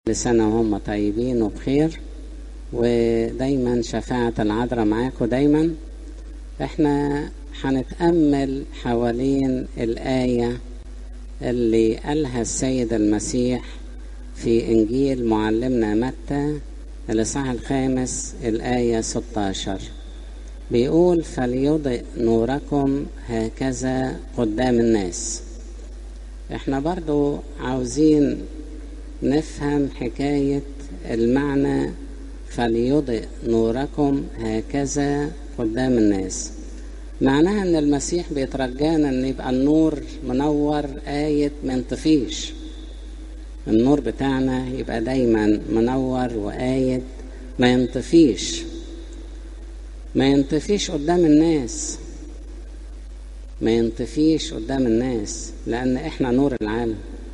كل سنة وهم طيبين وبخير ودايما شفاعة العذراء معاكم دايما احنا هنتأمل حوالين الآية اللي قالها السيد المسيح في إنجيل معلمنا متى الإصحاح الخامس الآية 16 بيقول فليضئ نوركم هكذا قدام الناس احنا برضو عاوزين نفهم حكاية المعنى فليضئ نوركم هكذا قدام الناس معناها ان المسيح بيترجانا ان يبقى النور منور آية ما ينطفيش النور بتاعنا يبقى دايما منور وآية ما ينطفيش ما ينطفيش قدام الناس ما ينطفيش قدام الناس لأن إحنا نور العالم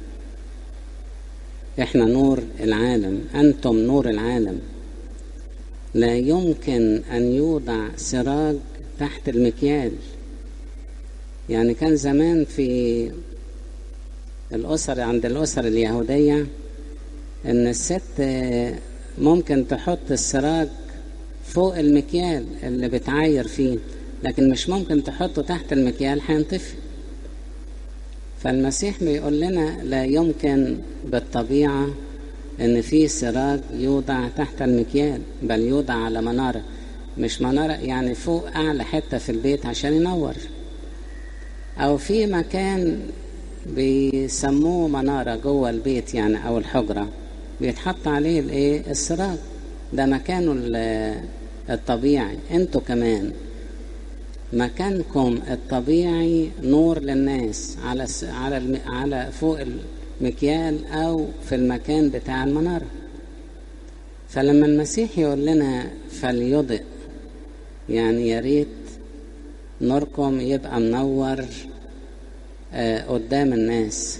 إحنا نور العالم أنتم نور العالم لا يمكن أن يوضع سراج تحت المكيال يعني كان زمان في الأسر عند الأسر اليهودية إن الست ممكن تحط السراج فوق المكيال اللي بتعاير فيه لكن مش ممكن تحطه تحت المكيال هينطفي فالمسيح بيقول لنا لا يمكن بالطبيعة ان في سراج يوضع تحت المكيال بل يوضع على منارة مش منارة يعني فوق اعلى حتة في البيت عشان ينور او في مكان بيسموه منارة جوه البيت يعني او الحجرة بيتحط عليه الايه السراج ده مكانه الطبيعي انتوا كمان مكانكم الطبيعي نور للناس على على على فوق المكيال او في المكان بتاع المناره فلما المسيح يقول لنا فليضئ يعني يا ريت نوركم يبقى منور قدام الناس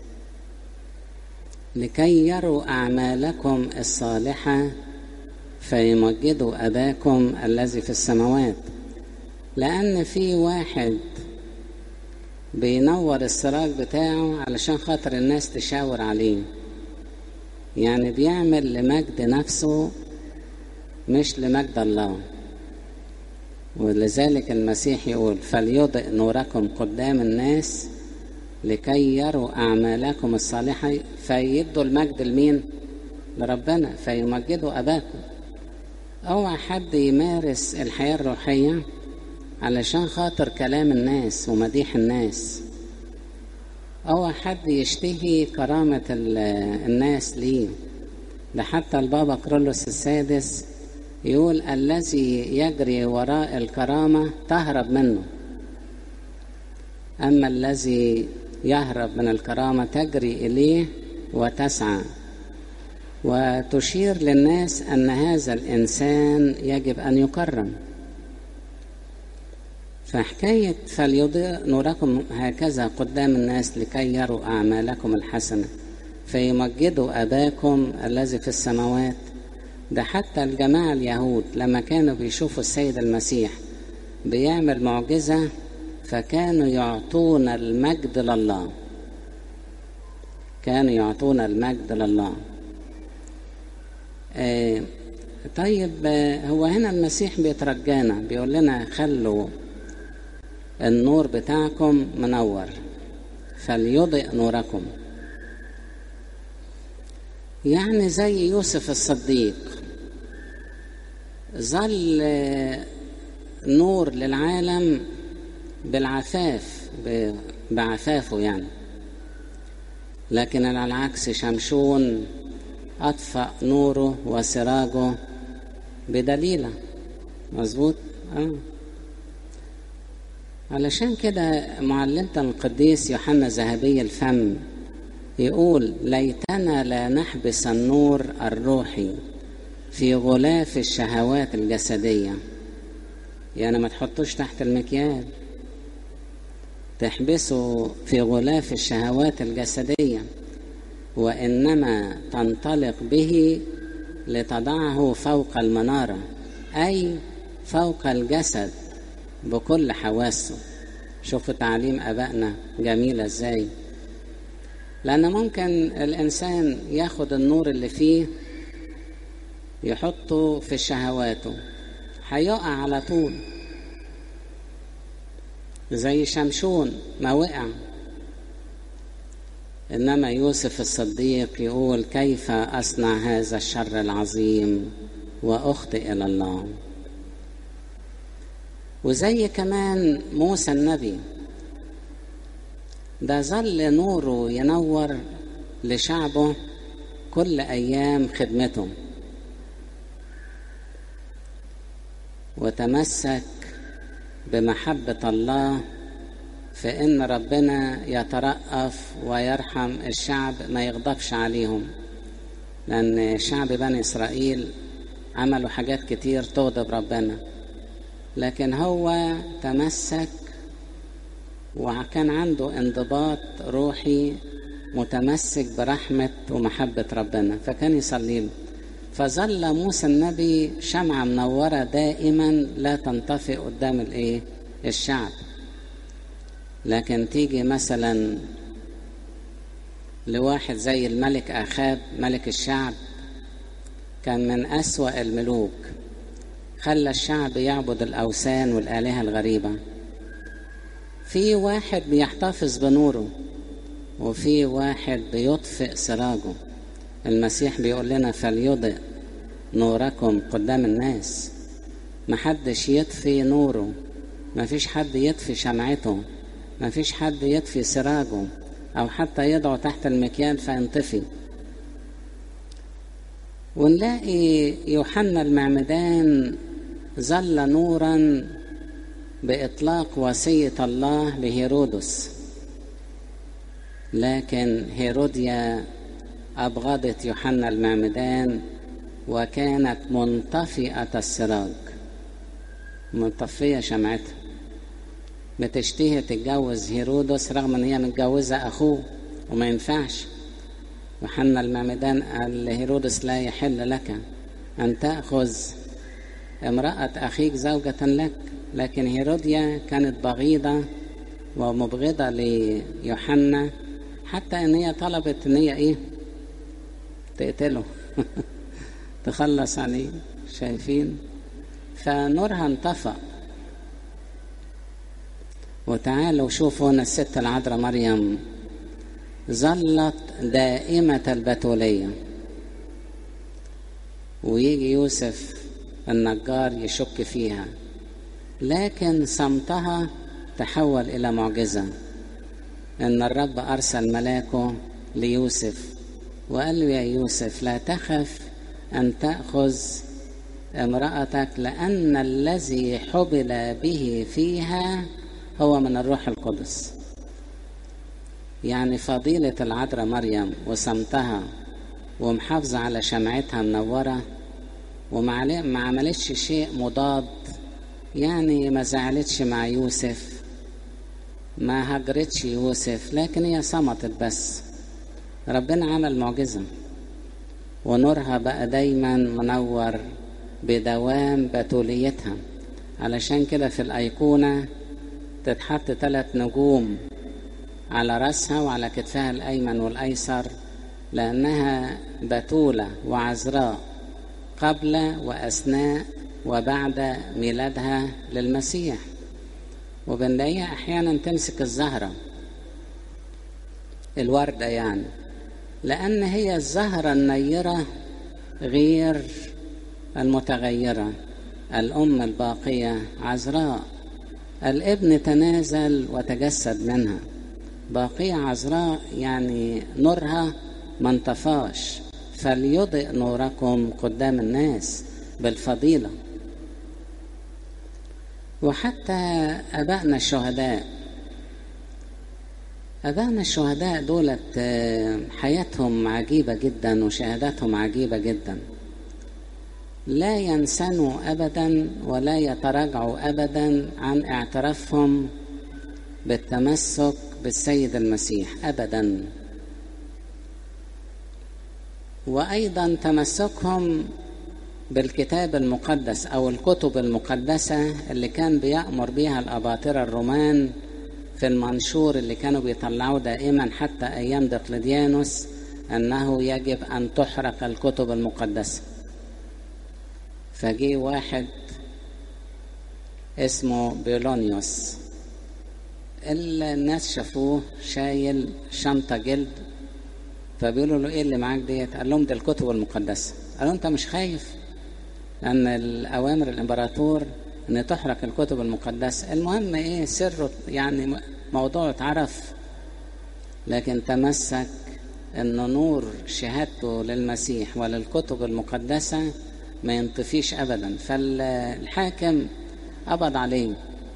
لكي يروا اعمالكم الصالحه فيمجدوا اباكم الذي في السماوات لأن في واحد بينور السراج بتاعه علشان خاطر الناس تشاور عليه يعني بيعمل لمجد نفسه مش لمجد الله ولذلك المسيح يقول فليضئ نوركم قدام الناس لكي يروا أعمالكم الصالحة فيدوا المجد لمين؟ لربنا فيمجدوا أباكم اوعى حد يمارس الحياة الروحية علشان خاطر كلام الناس ومديح الناس اوعى حد يشتهي كرامة الناس ليه ده حتى البابا كرولوس السادس يقول الذي يجري وراء الكرامة تهرب منه أما الذي يهرب من الكرامة تجري إليه وتسعى وتشير للناس أن هذا الإنسان يجب أن يكرم فحكاية فليضيء نوركم هكذا قدام الناس لكي يروا أعمالكم الحسنة فيمجدوا أباكم الذي في السماوات ده حتى الجماعة اليهود لما كانوا بيشوفوا السيد المسيح بيعمل معجزة فكانوا يعطون المجد لله كانوا يعطون المجد لله آه طيب آه هو هنا المسيح بيترجانا بيقول لنا خلوا النور بتاعكم منور فليضئ نوركم يعني زي يوسف الصديق ظل آه نور للعالم بالعفاف بعفافه يعني لكن على العكس شمشون أطفأ نوره وسراجه بدليلة مظبوط آه. علشان كده معلمة القديس يوحنا ذهبي الفم يقول ليتنا لا نحبس النور الروحي في غلاف الشهوات الجسدية يعني ما تحطوش تحت المكيال تحبسه في غلاف الشهوات الجسديه وانما تنطلق به لتضعه فوق المناره اي فوق الجسد بكل حواسه شوفوا تعليم ابائنا جميله ازاي لأن ممكن الإنسان ياخد النور اللي فيه يحطه في شهواته هيقع على طول زي شمشون ما وقع إنما يوسف الصديق يقول كيف أصنع هذا الشر العظيم وأخطئ إلى الله وزي كمان موسى النبي ده ظل نوره ينور لشعبه كل أيام خدمته وتمسك بمحبة الله في إن ربنا يترأف ويرحم الشعب ما يغضبش عليهم لأن شعب بني إسرائيل عملوا حاجات كتير تغضب ربنا لكن هو تمسك وكان عنده انضباط روحي متمسك برحمة ومحبة ربنا فكان يصلي له فظل موسى النبي شمعة منورة دائما لا تنطفئ قدام الايه الشعب لكن تيجي مثلا لواحد زي الملك أخاب ملك الشعب كان من أسوأ الملوك خلى الشعب يعبد الأوثان والآلهة الغريبة في واحد بيحتفظ بنوره وفي واحد بيطفئ سراجه المسيح بيقول لنا فليضئ نوركم قدام الناس محدش يطفي نوره مفيش حد يطفي شمعته مفيش حد يطفي سراجه أو حتى يضعه تحت المكيال فينطفي ونلاقي يوحنا المعمدان ظل نورا بإطلاق وصية الله لهيرودس لكن هيروديا أبغضت يوحنا المعمدان وكانت منطفئة السراج منطفية شمعتها بتشتهي تتجوز هيرودس رغم ان هي متجوزة اخوه وما ينفعش يوحنا المعمدان قال لهيرودس لا يحل لك ان تأخذ امرأة اخيك زوجة لك لكن هيروديا كانت بغيضة ومبغضة ليوحنا حتى ان هي طلبت ان هي ايه تقتله تخلص عليه شايفين فنورها انطفأ وتعالوا شوفوا هنا الست العذراء مريم ظلت دائمة البتولية ويجي يوسف النجار يشك فيها لكن صمتها تحول إلى معجزة إن الرب أرسل ملاكه ليوسف وقال له يا يوسف لا تخف أن تأخذ امرأتك لأن الذي حبل به فيها هو من الروح القدس يعني فضيلة العذراء مريم وصمتها ومحافظة على شمعتها منورة وما عملتش شيء مضاد يعني ما زعلتش مع يوسف ما هجرتش يوسف لكن هي صمتت بس ربنا عمل معجزة ونورها بقى دايما منور بدوام بتوليتها علشان كده في الأيقونة تتحط ثلاث نجوم على رأسها وعلى كتفها الأيمن والأيسر لأنها بتولة وعذراء قبل وأثناء وبعد ميلادها للمسيح وبنلاقيها أحيانا تمسك الزهرة الوردة يعني لأن هي الزهرة النيرة غير المتغيرة الأم الباقية عذراء الابن تنازل وتجسد منها باقية عذراء يعني نورها ما انطفاش فليضئ نوركم قدام الناس بالفضيلة وحتى أبائنا الشهداء أبائنا الشهداء دولت حياتهم عجيبة جدا وشهاداتهم عجيبة جدا لا ينسنوا ابدا ولا يتراجعوا ابدا عن اعترافهم بالتمسك بالسيد المسيح ابدا وايضا تمسكهم بالكتاب المقدس او الكتب المقدسه اللي كان بيامر بها الاباطره الرومان في المنشور اللي كانوا بيطلعوه دائما حتى أيام دقلديانوس أنه يجب أن تحرق الكتب المقدسة فجي واحد اسمه بيلونيوس الناس شافوه شايل شنطة جلد فبيقولوا له ايه اللي معاك ديت قال لهم دي الكتب المقدسة قالوا انت مش خايف لأن الأوامر الإمبراطور إن تحرق الكتب المقدسة المهم إيه سره يعني موضوع اتعرف لكن تمسك أن نور شهادته للمسيح وللكتب المقدسة ما ينطفيش أبدا فالحاكم قبض عليه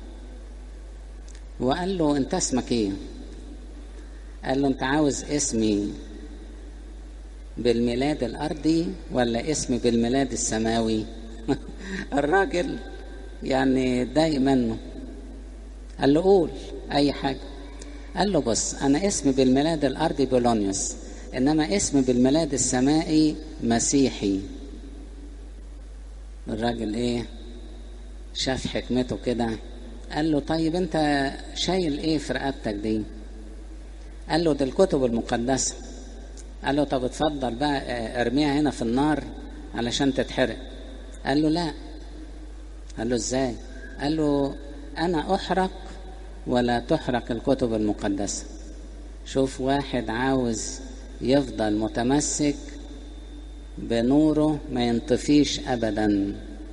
وقال له أنت اسمك إيه؟ قال له أنت عاوز اسمي بالميلاد الأرضي ولا اسمي بالميلاد السماوي؟ الراجل يعني ضايق منه قال له قول أي حاجة قال له بص أنا اسمي بالميلاد الأرضي بولونيوس إنما اسمي بالميلاد السمائي مسيحي الراجل إيه شاف حكمته كده قال له طيب أنت شايل إيه في رقبتك دي قال له دي الكتب المقدسة قال له طب اتفضل بقى ارميها هنا في النار علشان تتحرق قال له لا قال له ازاي قال له انا احرق ولا تحرق الكتب المقدسه شوف واحد عاوز يفضل متمسك بنوره ما ينطفيش ابدا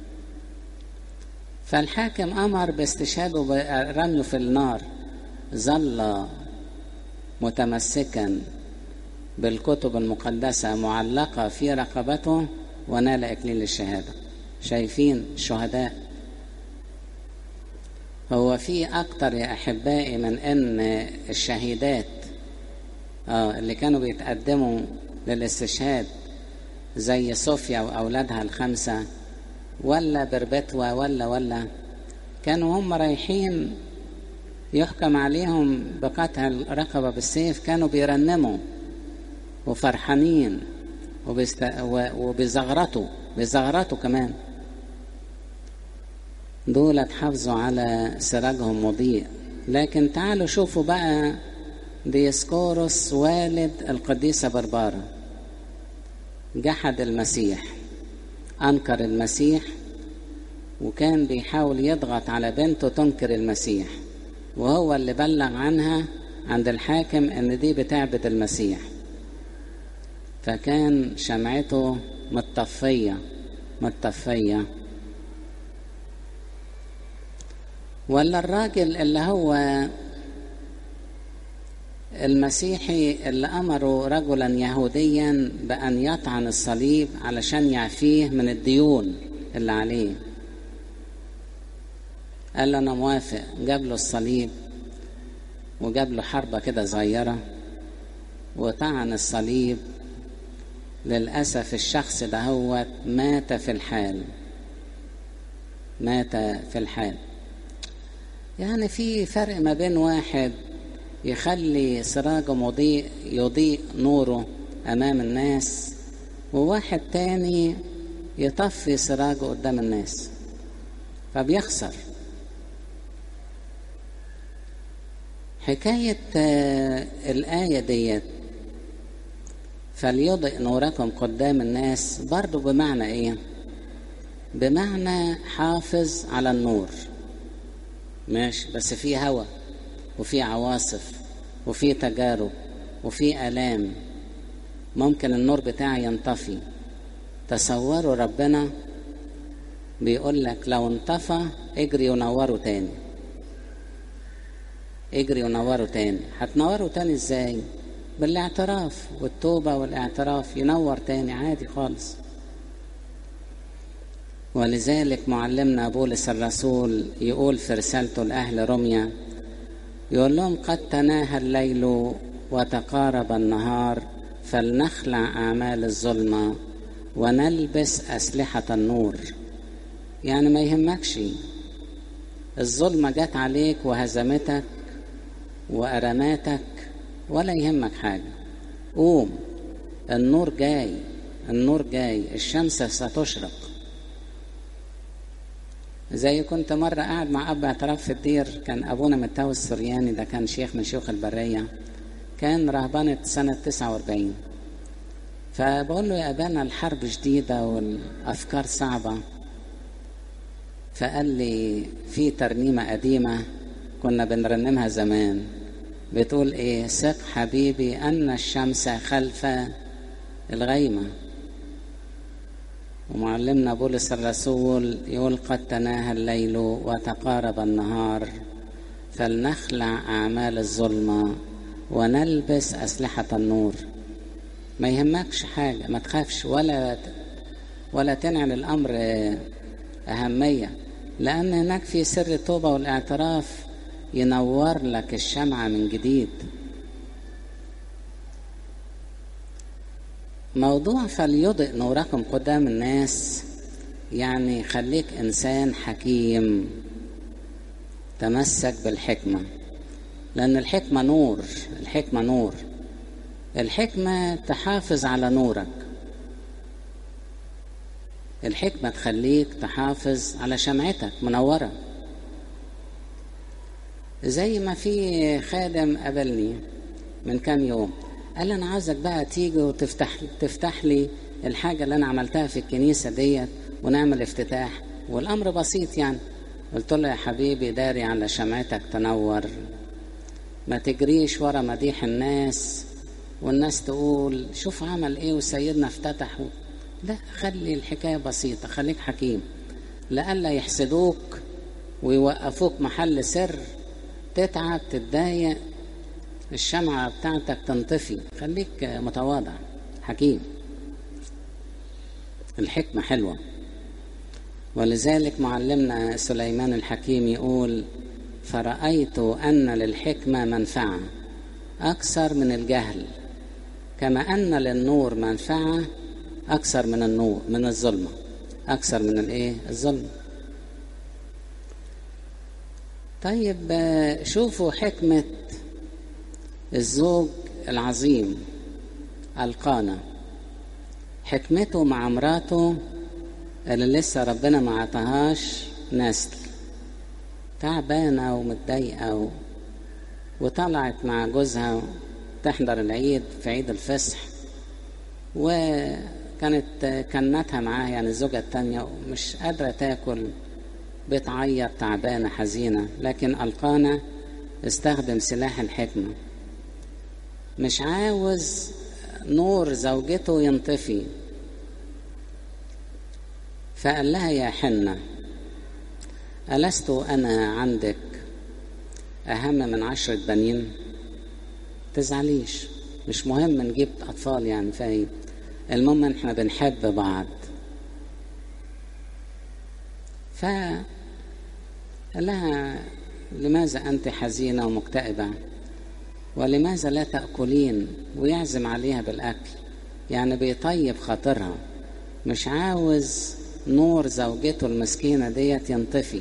فالحاكم امر باستشهاده ورميه في النار ظل متمسكا بالكتب المقدسه معلقه في رقبته ونال اكليل الشهاده شايفين شهداء هو في أكتر يا أحبائي من أن الشهيدات آه اللي كانوا بيتقدموا للاستشهاد زي صوفيا وأولادها الخمسة ولا بربتوى ولا ولا كانوا هم رايحين يحكم عليهم بقطع الرقبة بالسيف كانوا بيرنموا وفرحانين وبيست... وبيزغرطوا بيزغرطوا كمان دول حافظوا على سراجهم مضيء لكن تعالوا شوفوا بقى ديسكوروس والد القديسة بربارة جحد المسيح أنكر المسيح وكان بيحاول يضغط على بنته تنكر المسيح وهو اللي بلغ عنها عند الحاكم ان دي بتعبد المسيح فكان شمعته متطفية متطفية ولا الراجل اللي هو المسيحي اللي أمره رجلا يهوديا بأن يطعن الصليب علشان يعفيه من الديون اللي عليه قال له أنا موافق جاب له الصليب وجاب له حربة كده صغيرة وطعن الصليب للأسف الشخص ده هو مات في الحال مات في الحال يعني في فرق ما بين واحد يخلي سراجه مضيء يضيء نوره أمام الناس وواحد تاني يطفي سراجه قدام الناس فبيخسر حكاية الآية ديت فليضئ نوركم قدام الناس برضو بمعنى ايه بمعنى حافظ على النور ماشي بس في هوا وفي عواصف وفي تجارب وفي آلام ممكن النور بتاعي ينطفي تصوروا ربنا بيقول لك لو انطفى اجري ونوره تاني اجري ونوره تاني هتنوره تاني ازاي بالاعتراف والتوبة والاعتراف ينور تاني عادي خالص ولذلك معلمنا بولس الرسول يقول في رسالته لأهل روميا يقول لهم قد تناهى الليل وتقارب النهار فلنخلع أعمال الظلمة ونلبس أسلحة النور يعني ما يهمكش الظلمة جت عليك وهزمتك وأرماتك ولا يهمك حاجة قوم النور جاي النور جاي الشمس ستشرق زي كنت مرة قاعد مع أب اعتراف في الدير كان أبونا متاوي السرياني ده كان شيخ من شيوخ البرية كان رهبنة سنة 49 فبقول له يا أبانا الحرب شديدة والأفكار صعبة فقال لي في ترنيمة قديمة كنا بنرنمها زمان بتقول ايه ثق حبيبي أن الشمس خلف الغيمة ومعلمنا بولس الرسول يقول قد تناهى الليل وتقارب النهار فلنخلع أعمال الظلمة ونلبس أسلحة النور ما يهمكش حاجة ما تخافش ولا ولا تنعل الأمر أهمية لأن هناك في سر التوبة والاعتراف ينور لك الشمعة من جديد موضوع فليضئ نوركم قدام الناس يعني خليك إنسان حكيم تمسك بالحكمة لأن الحكمة نور الحكمة نور الحكمة تحافظ على نورك الحكمة تخليك تحافظ على شمعتك منورة زي ما في خادم قابلني من كام يوم قال لي انا عاوزك بقى تيجي وتفتح تفتح لي الحاجه اللي انا عملتها في الكنيسه ديت ونعمل افتتاح والامر بسيط يعني قلت له يا حبيبي داري على شمعتك تنور ما تجريش ورا مديح الناس والناس تقول شوف عمل ايه وسيدنا افتتح لا خلي الحكايه بسيطه خليك حكيم لئلا يحسدوك ويوقفوك محل سر تتعب تتضايق الشمعة بتاعتك تنطفي خليك متواضع حكيم الحكمة حلوة ولذلك معلمنا سليمان الحكيم يقول فرأيت أن للحكمة منفعة أكثر من الجهل كما أن للنور منفعة أكثر من النور من الظلمة أكثر من الإيه الظلمة طيب شوفوا حكمة الزوج العظيم القانا حكمته مع مراته اللي لسه ربنا ما عطاهاش نسل تعبانة ومتضايقة و... وطلعت مع جوزها تحضر العيد في عيد الفصح وكانت كنتها معاها يعني الزوجة التانية ومش قادرة تاكل بتعيط تعبانة حزينة لكن ألقانا استخدم سلاح الحكمة مش عاوز نور زوجته ينطفي فقال لها يا حنة ألست أنا عندك أهم من عشرة بنين تزعليش مش مهم نجيب أطفال يعني فاهم المهم إحنا بنحب بعض فقال لها لماذا أنت حزينة ومكتئبة ولماذا لا تأكلين ويعزم عليها بالأكل يعني بيطيب خاطرها مش عاوز نور زوجته المسكينة ديت ينطفي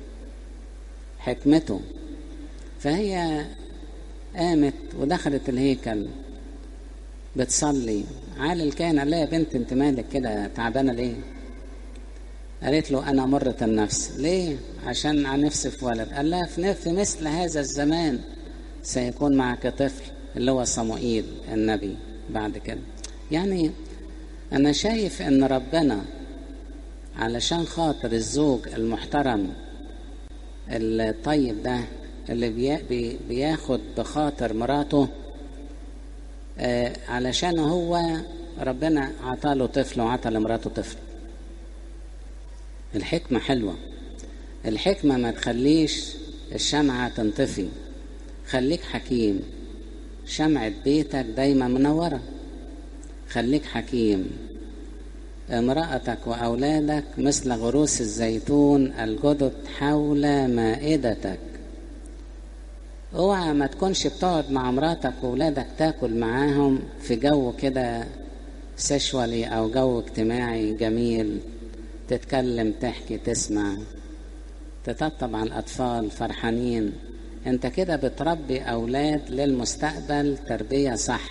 حكمته فهي قامت ودخلت الهيكل بتصلي عالي الكاهن قال لها يا بنت انت مالك كده تعبانه ليه قالت له انا مرة النفس ليه عشان عن نفسي في ولد قال لها في مثل هذا الزمان سيكون معك طفل اللي هو صموئيل النبي بعد كده يعني انا شايف ان ربنا علشان خاطر الزوج المحترم الطيب ده اللي بي بياخد بخاطر مراته آه علشان هو ربنا عطاله طفل وعطى لمراته طفل الحكمة حلوة الحكمة ما تخليش الشمعة تنطفي خليك حكيم شمعة بيتك دايما منورة خليك حكيم امرأتك وأولادك مثل غروس الزيتون الجدد حول مائدتك اوعى ما تكونش بتقعد مع مراتك وولادك تاكل معاهم في جو كده سيشوالي او جو اجتماعي جميل تتكلم تحكي تسمع تطبطب على الاطفال فرحانين انت كده بتربي اولاد للمستقبل تربيه صح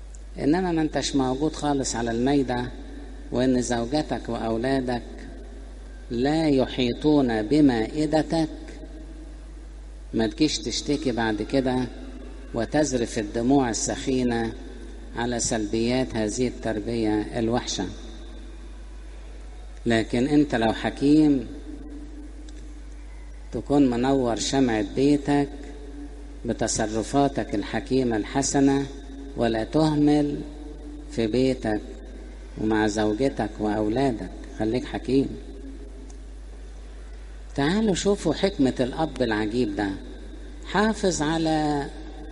انما ما انتش موجود خالص على الميدة وان زوجتك واولادك لا يحيطون بمائدتك ما تجيش تشتكي بعد كده وتزرف الدموع السخينة على سلبيات هذه التربية الوحشة لكن انت لو حكيم تكون منور شمعة بيتك بتصرفاتك الحكيمة الحسنة ولا تهمل في بيتك ومع زوجتك وأولادك خليك حكيم تعالوا شوفوا حكمة الأب العجيب ده حافظ على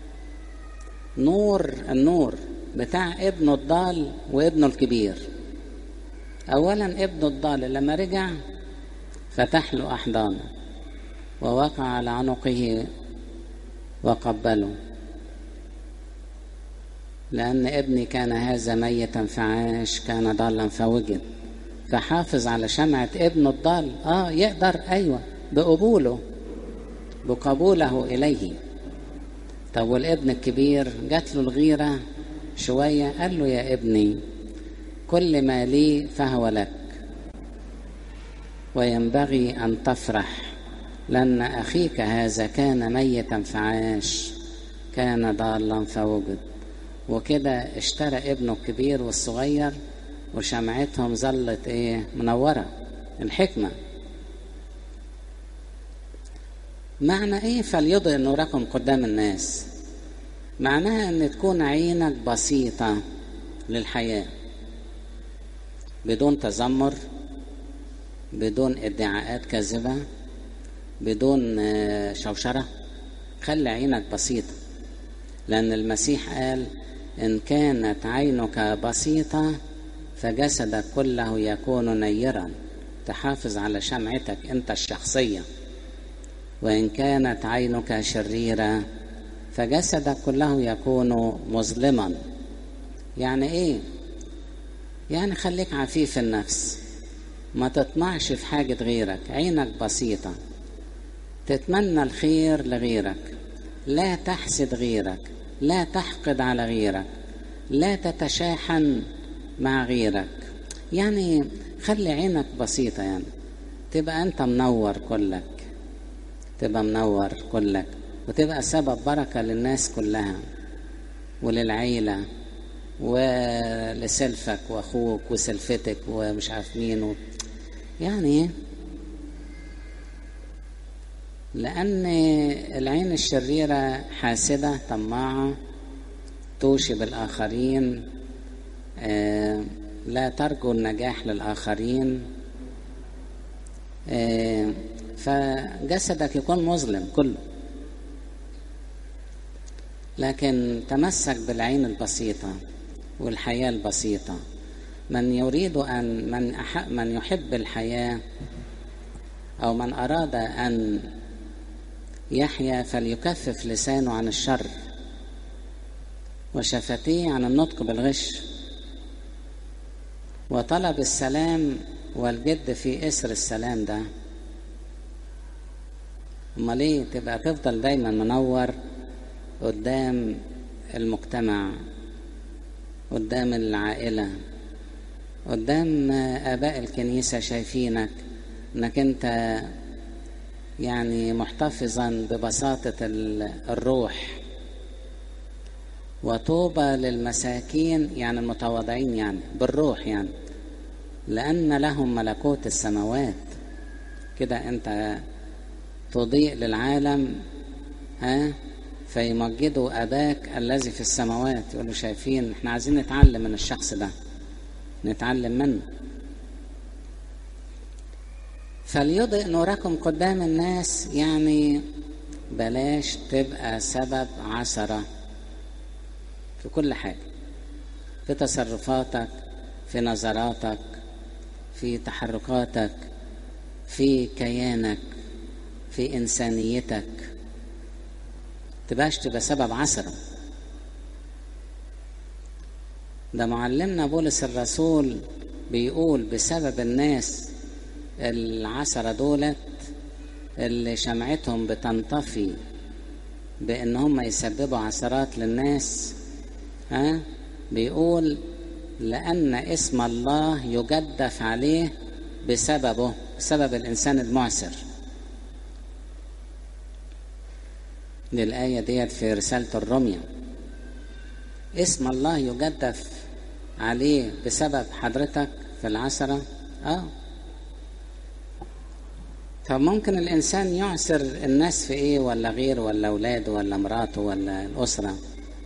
نور النور بتاع ابنه الضال وابنه الكبير أولا ابنه الضال لما رجع فتح له أحضانه ووقع على عنقه وقبله لأن ابني كان هذا ميتا فعاش كان ضالا فوجد فحافظ على شمعة ابنه الضال آه يقدر أيوة بقبوله بقبوله إليه طب والابن الكبير جات له الغيرة شوية قال له يا ابني كل ما لي فهو لك وينبغي أن تفرح لأن أخيك هذا كان ميتا فعاش كان ضالا فوجد وكده اشترى ابنه الكبير والصغير وشمعتهم ظلت ايه منورة الحكمة معنى ايه فليضئ نوركم قدام الناس معناها ان تكون عينك بسيطة للحياة بدون تذمر بدون ادعاءات كاذبة بدون شوشرة خلي عينك بسيطة لأن المسيح قال إن كانت عينك بسيطة فجسدك كله يكون نيرا تحافظ على شمعتك أنت الشخصية وإن كانت عينك شريرة فجسدك كله يكون مظلما يعني إيه؟ يعني خليك عفيف النفس ما تطمعش في حاجة غيرك عينك بسيطة تتمنى الخير لغيرك لا تحسد غيرك لا تحقد على غيرك لا تتشاحن مع غيرك يعني خلي عينك بسيطة يعني تبقى أنت منور كلك تبقى منور كلك وتبقى سبب بركة للناس كلها وللعيلة ولسلفك واخوك وسلفتك ومش عارف مين و... يعني لأن العين الشريرة حاسدة طماعة توشي بالآخرين آه لا ترجو النجاح للآخرين آه فجسدك يكون مظلم كله لكن تمسك بالعين البسيطة والحياة البسيطة من يريد أن من أحب من يحب الحياة أو من أراد أن يحيا فليكفف لسانه عن الشر وشفتيه عن النطق بالغش وطلب السلام والجد في إسر السلام ده امال ايه تبقى تفضل دايما منور قدام المجتمع قدام العائله قدام اباء الكنيسه شايفينك انك انت يعني محتفظا ببساطه الروح وطوبى للمساكين يعني المتواضعين يعني بالروح يعني لان لهم ملكوت السماوات كده انت تضيء للعالم ها فيمجدوا أباك الذي في السماوات يقولوا شايفين احنا عايزين نتعلم من الشخص ده نتعلم منه فليضئ نوركم قدام الناس يعني بلاش تبقى سبب عثرة في كل حاجة في تصرفاتك في نظراتك في تحركاتك في كيانك في إنسانيتك تبقاش تبقى سبب عثرة ده معلمنا بولس الرسول بيقول بسبب الناس العثرة دولت اللي شمعتهم بتنطفي بان هم يسببوا عثرات للناس ها بيقول لان اسم الله يجدف عليه بسببه بسبب الإنسان المعسر للآية ديت في رسالة الرمية اسم الله يجدف عليه بسبب حضرتك في العشرة اه فممكن الإنسان يعسر الناس في إيه ولا غير ولا أولاده ولا مراته ولا الأسرة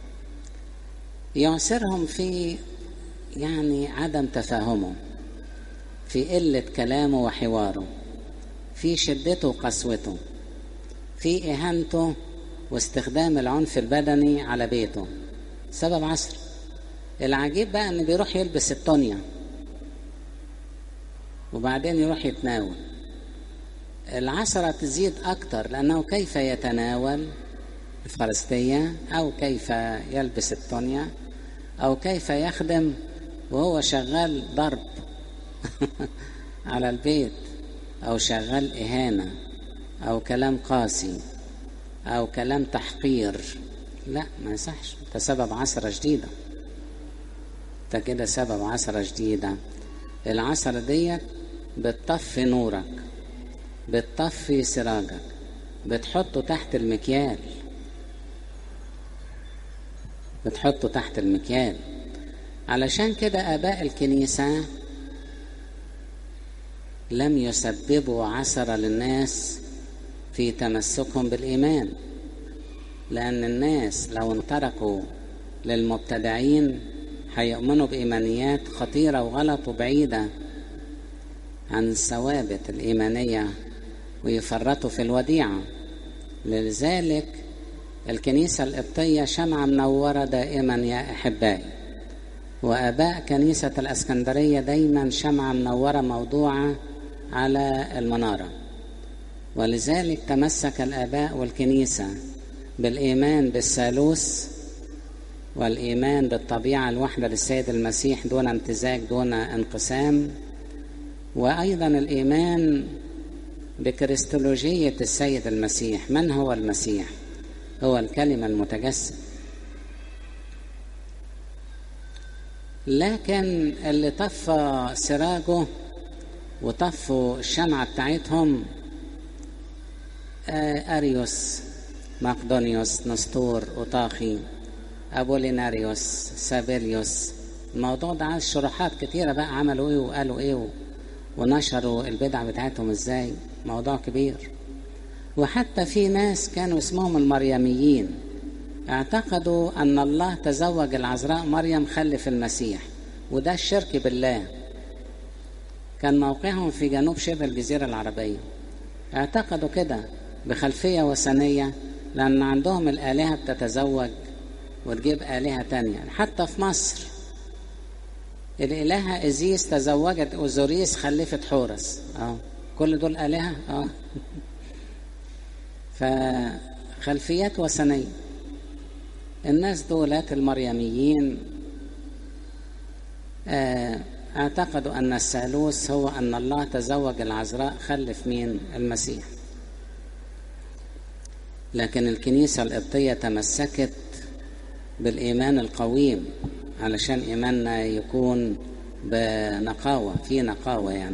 يعسرهم في يعني عدم تفاهمه في قلة كلامه وحواره في شدته وقسوته في إهانته واستخدام العنف البدني على بيته سبب عصر العجيب بقى ان بيروح يلبس الطونية وبعدين يروح يتناول العثرة تزيد أكتر لأنه كيف يتناول الفرستية أو كيف يلبس الطونية أو كيف يخدم وهو شغال ضرب على البيت أو شغال إهانة أو كلام قاسي أو كلام تحقير لا ما يصحش ده سبب عثرة جديدة ده كده سبب عثرة جديدة العثرة ديت بتطفي نورك بتطفي سراجك بتحطه تحت المكيال بتحطه تحت المكيال علشان كده آباء الكنيسة لم يسببوا عثرة للناس في تمسكهم بالإيمان لأن الناس لو انتركوا للمبتدعين هيؤمنوا بإيمانيات خطيرة وغلط وبعيدة عن الثوابت الإيمانية ويفرطوا في الوديعة لذلك الكنيسة القبطية شمعة منورة دائما يا أحبائي وآباء كنيسة الأسكندرية دايما شمعة منورة موضوعة على المنارة ولذلك تمسك الآباء والكنيسة بالإيمان بالثالوث والإيمان بالطبيعة الواحدة للسيد المسيح دون امتزاج دون انقسام وأيضا الإيمان بكريستولوجية السيد المسيح من هو المسيح هو الكلمة المتجسد لكن اللي طفى سراجه وطفوا الشمعة بتاعتهم أريوس مقدونيوس نسطور أوطاخي أبوليناريوس سابيليوس الموضوع ده عايز شروحات كتيرة بقى عملوا إيه وقالوا إيه ونشروا البدع بتاعتهم إزاي موضوع كبير وحتى في ناس كانوا اسمهم المريميين اعتقدوا أن الله تزوج العذراء مريم خلف المسيح وده الشرك بالله كان موقعهم في جنوب شبه الجزيرة العربية اعتقدوا كده بخلفية وثنية لأن عندهم الآلهة بتتزوج وتجيب آلهة تانية حتى في مصر الإلهة إزيس تزوجت أوزوريس خلفت حورس اه كل دول آلهة اه فخلفيات وثنية الناس دولات المريميين آه اعتقدوا أن الثالوث هو أن الله تزوج العذراء خلف مين المسيح لكن الكنيسة القبطية تمسكت بالإيمان القويم علشان إيماننا يكون بنقاوة في نقاوة يعني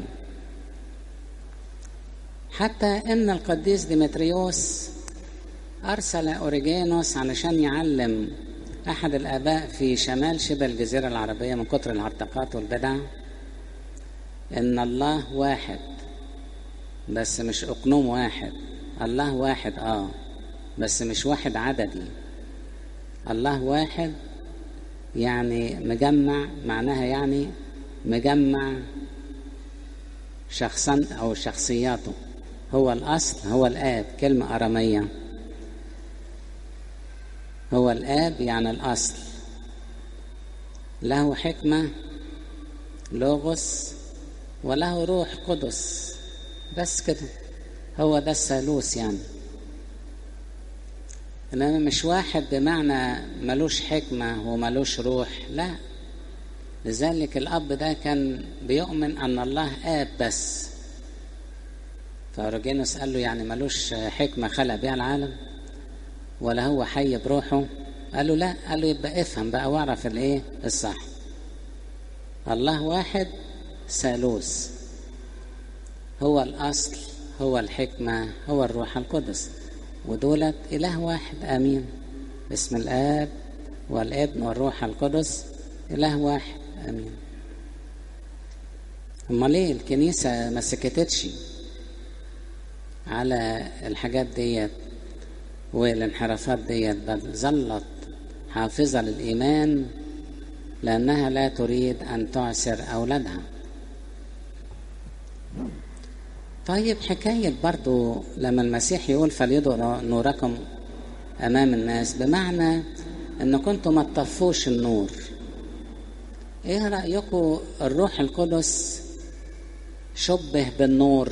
حتى إن القديس ديمتريوس أرسل أوريجينوس علشان يعلم أحد الآباء في شمال شبه الجزيرة العربية من كتر الهرطقات والبدع إن الله واحد بس مش أقنوم واحد الله واحد آه بس مش واحد عددي الله واحد يعني مجمع معناها يعني مجمع شخصا أو شخصياته هو الأصل هو الآب كلمة أرامية هو الآب يعني الأصل له حكمة لوغوس وله روح قدس بس كده هو ده الثالوث يعني انما مش واحد بمعنى ملوش حكمة وملوش روح لا لذلك الأب ده كان بيؤمن أن الله آب بس فأورجينوس قال له يعني ملوش حكمة خلق بها العالم ولا هو حي بروحه قال له لا قال له يبقى افهم بقى واعرف الايه الصح الله واحد ثالوث هو الأصل هو الحكمة هو الروح القدس ودولت إله واحد آمين باسم الآب والابن والروح القدس إله واحد آمين أمال ليه الكنيسة ما سكتتش على الحاجات ديت والانحرافات ديت بل ظلت حافظة للإيمان لأنها لا تريد أن تعسر أولادها طيب حكاية برضو لما المسيح يقول فليضوا نوركم أمام الناس بمعنى أن كنتم ما تطفوش النور إيه رأيكم الروح القدس شبه بالنور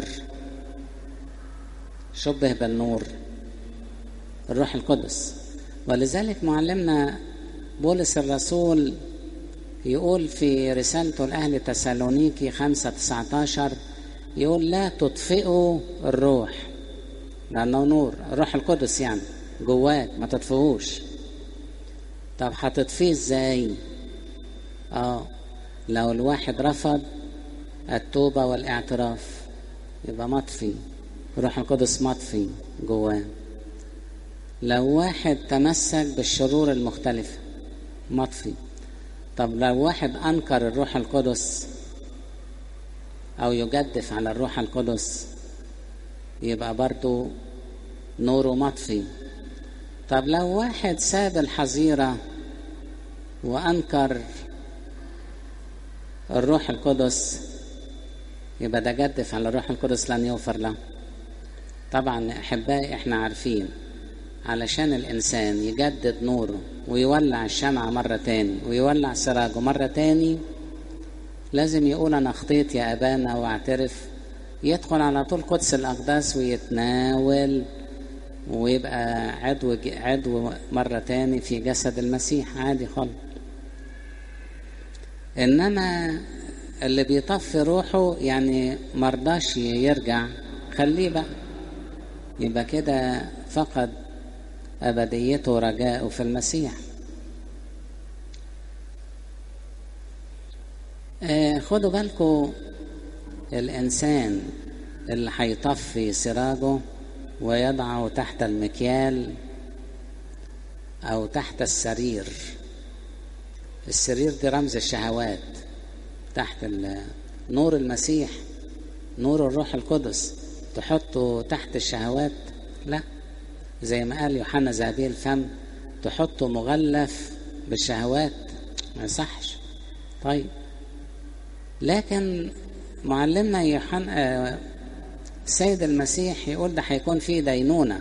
شبه بالنور الروح القدس ولذلك معلمنا بولس الرسول يقول في رسالته لأهل تسالونيكي خمسة تسعتاشر يقول لا تطفئوا الروح لأنه نور الروح القدس يعني جواك ما تطفئوش طب هتطفيه ازاي اه لو الواحد رفض التوبة والاعتراف يبقى مطفي الروح القدس مطفي جواه لو واحد تمسك بالشرور المختلفة مطفي طب لو واحد أنكر الروح القدس أو يجدف على الروح القدس يبقى برضو نوره مطفي طب لو واحد ساب الحظيرة وأنكر الروح القدس يبقى ده جدف على الروح القدس لن يغفر له طبعا أحبائي احنا عارفين علشان الإنسان يجدد نوره ويولع الشمعة مرة تاني ويولع سراجه مرة تاني لازم يقول أنا أخطيت يا أبانا واعترف يدخل على طول قدس الأقداس ويتناول ويبقى عدو عدو مرة تاني في جسد المسيح عادي خالص إنما اللي بيطفي روحه يعني مرضاش يرجع خليه بقى يبقى كده فقد أبديته ورجاءه في المسيح آه خدوا بالكم الإنسان اللي هيطفي سراجه ويضعه تحت المكيال أو تحت السرير السرير دي رمز الشهوات تحت نور المسيح نور الروح القدس تحطه تحت الشهوات لا زي ما قال يوحنا ذهبي الفم تحطه مغلف بالشهوات ما يصحش طيب لكن معلمنا يوحنا السيد المسيح يقول ده هيكون فيه دينونة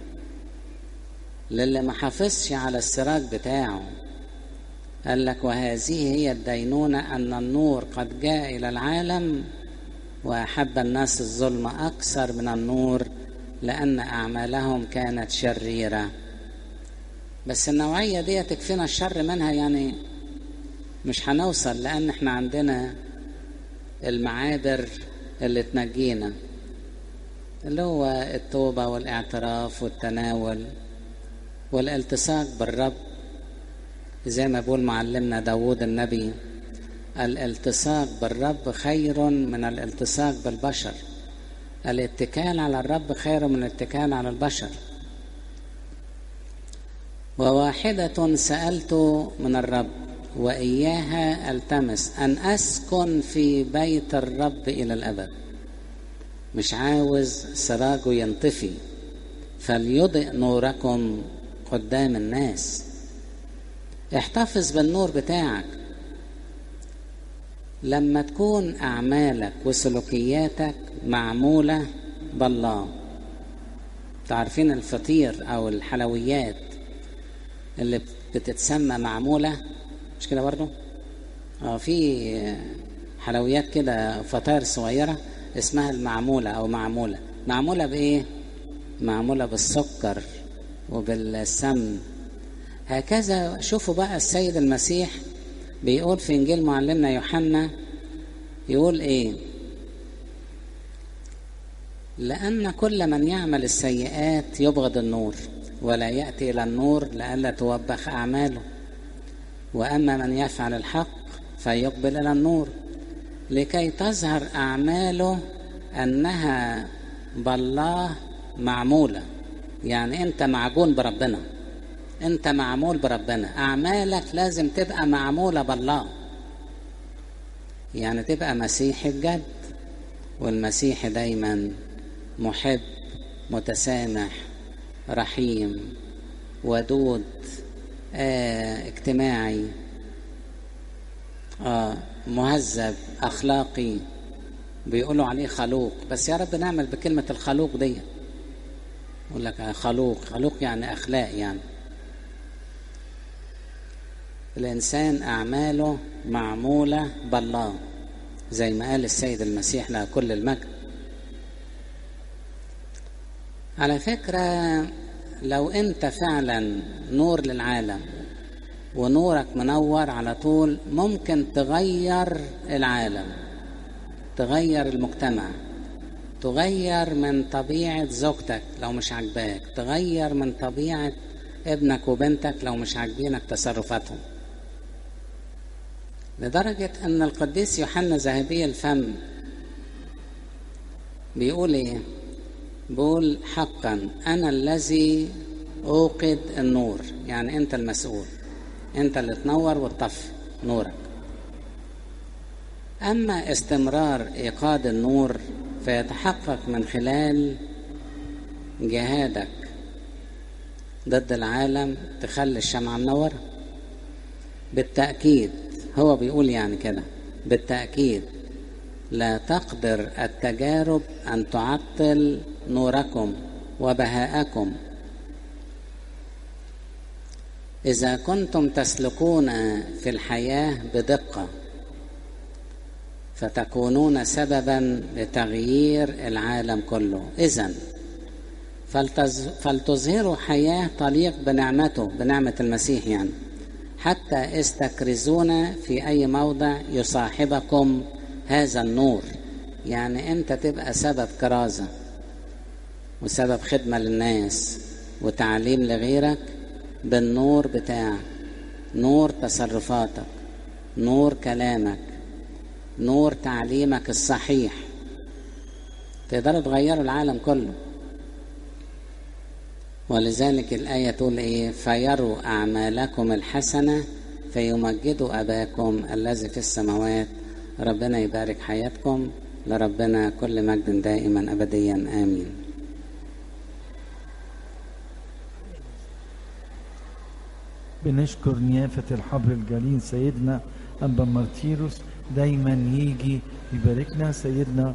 للي ما حافظش على السراج بتاعه قال لك وهذه هي الدينونة أن النور قد جاء إلى العالم وأحب الناس الظلم أكثر من النور لأن أعمالهم كانت شريرة بس النوعية دي تكفينا الشر منها يعني مش هنوصل لأن احنا عندنا المعابر اللي تنجينا اللي هو التوبة والاعتراف والتناول والالتصاق بالرب زي ما بيقول معلمنا داود النبي الالتصاق بالرب خير من الالتصاق بالبشر الاتكال على الرب خير من الاتكال على البشر وواحدة سألت من الرب وإياها ألتمس أن أسكن في بيت الرب إلى الأبد مش عاوز سراجه ينطفي فليضئ نوركم قدام الناس احتفظ بالنور بتاعك لما تكون أعمالك وسلوكياتك معمولة بالله تعرفين الفطير أو الحلويات اللي بتتسمى معمولة مش كده برضو اه في حلويات كده فطاير صغيرة اسمها المعمولة أو معمولة معمولة بإيه؟ معمولة بالسكر وبالسمن هكذا شوفوا بقى السيد المسيح بيقول في إنجيل معلمنا يوحنا يقول إيه؟ لأن كل من يعمل السيئات يبغض النور ولا يأتي إلى النور لئلا توبخ أعماله وأما من يفعل الحق فيقبل إلى النور لكي تظهر أعماله انها بالله معموله يعني انت معجون بربنا انت معمول بربنا اعمالك لازم تبقى معموله بالله يعني تبقى مسيحي بجد والمسيحي دايما محب متسامح رحيم ودود آه اجتماعي آه مهذب اخلاقي بيقولوا عليه خلوق بس يا رب نعمل بكلمه الخلوق دي يقول لك خلوق خلوق يعني اخلاق يعني الانسان اعماله معموله بالله زي ما قال السيد المسيح له كل المجد على فكره لو انت فعلا نور للعالم ونورك منور على طول ممكن تغير العالم تغير المجتمع تغير من طبيعة زوجتك لو مش عاجباك تغير من طبيعة ابنك وبنتك لو مش عاجبينك تصرفاتهم لدرجة أن القديس يوحنا ذهبي الفم بيقول إيه؟ بيقول حقا أنا الذي أوقد النور يعني أنت المسؤول أنت اللي تنور وتطفي نورك أما استمرار إيقاد النور فيتحقق من خلال جهادك ضد العالم تخلي الشمعة منورة بالتأكيد هو بيقول يعني كده بالتأكيد لا تقدر التجارب أن تعطل نوركم وبهاءكم إذا كنتم تسلكون في الحياة بدقة فتكونون سببا لتغيير العالم كله إذا فلتظهروا حياة تليق بنعمته بنعمة المسيح يعني حتى استكرزون في أي موضع يصاحبكم هذا النور يعني أنت تبقى سبب كرازة وسبب خدمة للناس وتعليم لغيرك بالنور بتاعك نور تصرفاتك نور كلامك نور تعليمك الصحيح تقدروا تغيروا العالم كله ولذلك الآية تقول إيه فيروا أعمالكم الحسنة فيمجدوا أباكم الذي في السماوات ربنا يبارك حياتكم لربنا كل مجد دائما أبديا آمين بنشكر نيافة الحبر الجليل سيدنا أنبا مارتيروس دايما يجي يباركنا سيدنا